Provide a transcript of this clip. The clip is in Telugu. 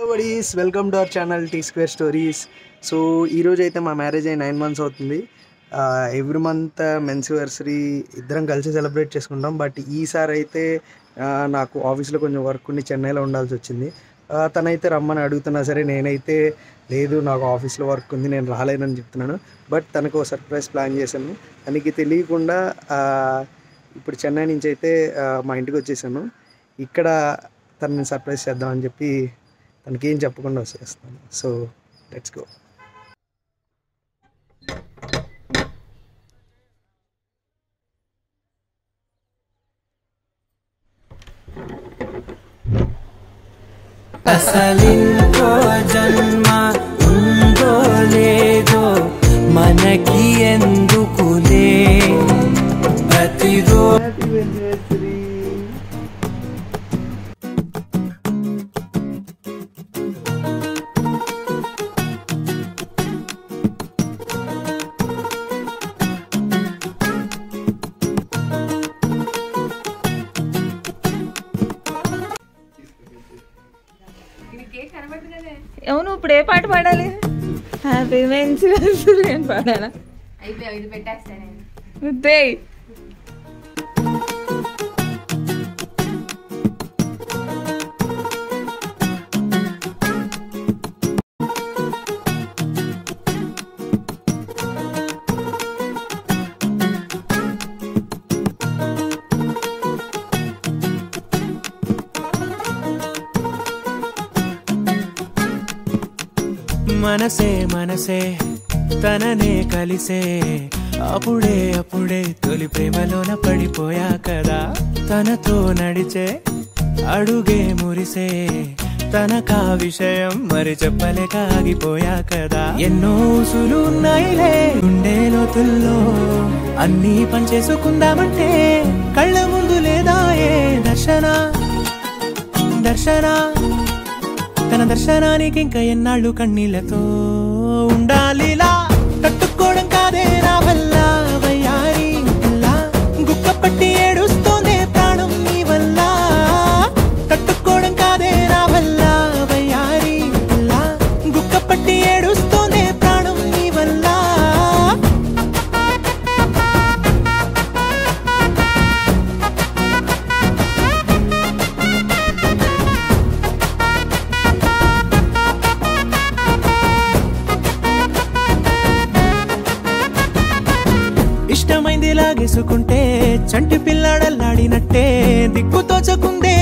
buddies welcome to our channel T square stories so ఈరోజు అయితే మా మ్యారేజ్ అయ్యి నైన్ మంత్స్ అవుతుంది ఎవ్రీ మంత్ మెన్సివర్సరీ ఇద్దరం కలిసి సెలబ్రేట్ చేసుకుంటాం బట్ ఈసారి అయితే ఆ, నాకు ఆఫీస్లో కొంచెం వర్క్ ఉండి చెన్నైలో ఉండాల్సి వచ్చింది ఆ, తనైతే రమ్మని అడుగుతున్నా సరే నేనైతే లేదు నాకు ఆఫీస్లో వర్క్ ఉంది నేను రాలేనని చెప్తున్నాను బట్ తనకు ఒక సర్ప్రైజ్ ప్లాన్ చేశాను తనకి తెలియకుండా ఆ, ఇప్పుడు చెన్నై నుంచి అయితే ఆ, మా ఇంటికి వచ్చేసాను ఇక్కడ తనని సర్ప్రైజ్ చేద్దామని చెప్పి తనకి ఏం చెప్పకుండా వచ్చేస్తాను సో లెట్స్ గో అసలింకో జన్మ ఉందో లేదో మనకి ఎందుకులే ప్రతిరోజు అవును ఇప్పుడు ఏ పాట పాడాలి హ్యాపీ మెన్స్ అని పాడాలా అయిపోయావు ఇది పెట్టేస్తా నేను ముద్దే మనసే మనసే తననే కలిసే అప్పుడే అప్పుడే తొలి ప్రేమలోన పడిపోయా కదా తనతో నడిచే అడుగే మురిసే తనకా విషయం మరి చెప్పలేక ఆగిపోయా కదా ఎన్నో ఊసులు ఉన్నాయిలే గుండె లోతుల్లో అన్నీ పనిచేసుకుందామంటే కళ్ళ ముందు లేదా ఏ దర్శన దర్శన తన దర్శనానికి ఇంకా ఎన్నాళ్ళు కన్నీళ్లతో ఉండాలిలా తట్టుకోవడం కాదే నా వల్ల వయ్యారి పిల్ల గుక్క పట్టి ఏడుస్తోందే ప్రాణం నీ వల్ల తట్టుకోవడం కాదే నా వల్ల వయ్యారి పిల్ల గుక్క పట్టి ఏడుస్తోందే ప్రాణం నీ వల్ల ఇష్టమైంది లాగేసుకుంటే చంటి పిల్లాడల్లాడినట్టే దిక్కు తోచకుందే